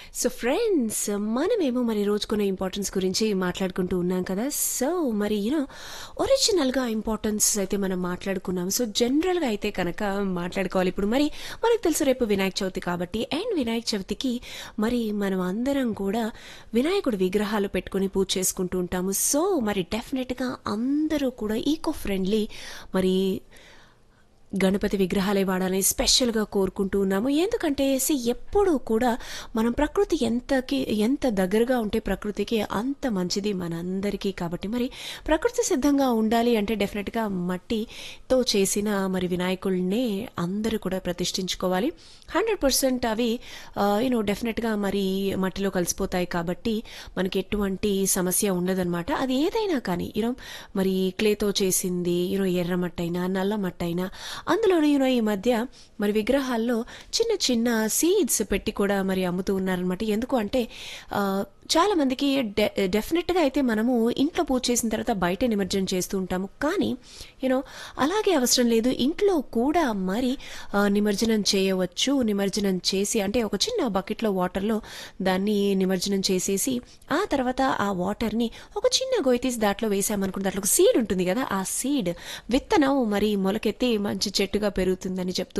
so friends మనమేమో మరి రోజుకున్న importance గురించి మాట్లాడుకుంటూ ఉన్నాం కదా సో మరి యూనో ఒరిజినల్గా ఇంపార్టెన్స్ అయితే మనం మాట్లాడుకున్నాం సో జనరల్గా అయితే కనుక మాట్లాడుకోవాలి ఇప్పుడు మరి మనకు తెలుసు రేపు వినాయక చవితి కాబట్టి అండ్ వినాయక చవితికి మరి మనం అందరం కూడా వినాయకుడి విగ్రహాలు పెట్టుకొని పూజ చేసుకుంటూ ఉంటాము సో మరి డెఫినెట్గా అందరూ కూడా ఈకో ఫ్రెండ్లీ మరి గణపతి విగ్రహాలే వాడాలని స్పెషల్గా కోరుకుంటూ ఉన్నాము ఎందుకంటే సి ఎప్పుడూ కూడా మనం ప్రకృతి ఎంతకి ఎంత దగ్గరగా ఉంటే ప్రకృతికి అంత మంచిది మనందరికీ కాబట్టి మరి ప్రకృతి సిద్ధంగా ఉండాలి అంటే డెఫినెట్గా మట్టితో చేసిన మరి వినాయకుల్నే అందరూ కూడా ప్రతిష్ఠించుకోవాలి హండ్రెడ్ పర్సెంట్ అవి యూనో డెఫినెట్గా మరి మట్టిలో కలిసిపోతాయి కాబట్టి మనకి ఎటువంటి సమస్య ఉండదన్నమాట అది ఏదైనా కానీ యూనో మరి క్లేతో చేసింది యూనో ఎర్ర మట్టైనా నల్ల మట్టైనా అందులోనూ యూనో ఈ మధ్య మరి విగ్రహాల్లో చిన్న చిన్న సీడ్స్ పెట్టి కూడా మరి అమ్ముతూ ఉన్నారనమాట ఎందుకు అంటే ఆ, చాలా మందికి డె డెఫినెట్గా అయితే మనము ఇంట్లో పూజ చేసిన తర్వాత బయట నిమజ్జనం చేస్తూ ఉంటాము కానీ యూనో అలాగే అవసరం లేదు ఇంట్లో కూడా మరి ఆ, నిమజ్జనం చేయవచ్చు నిమజ్జనం చేసి అంటే ఒక చిన్న బకెట్లో వాటర్లో దాన్ని నిమజ్జనం చేసేసి ఆ తర్వాత ఆ వాటర్ని ఒక చిన్న గొయ్యి తీసి దాంట్లో వేసామనుకుంటే దాంట్లో ఒక సీడ్ ఉంటుంది కదా ఆ సీడ్ విత్తనం మరి మొలకెత్తి మంచి చెట్టుగా పెరుగుతుందని చెప్తూ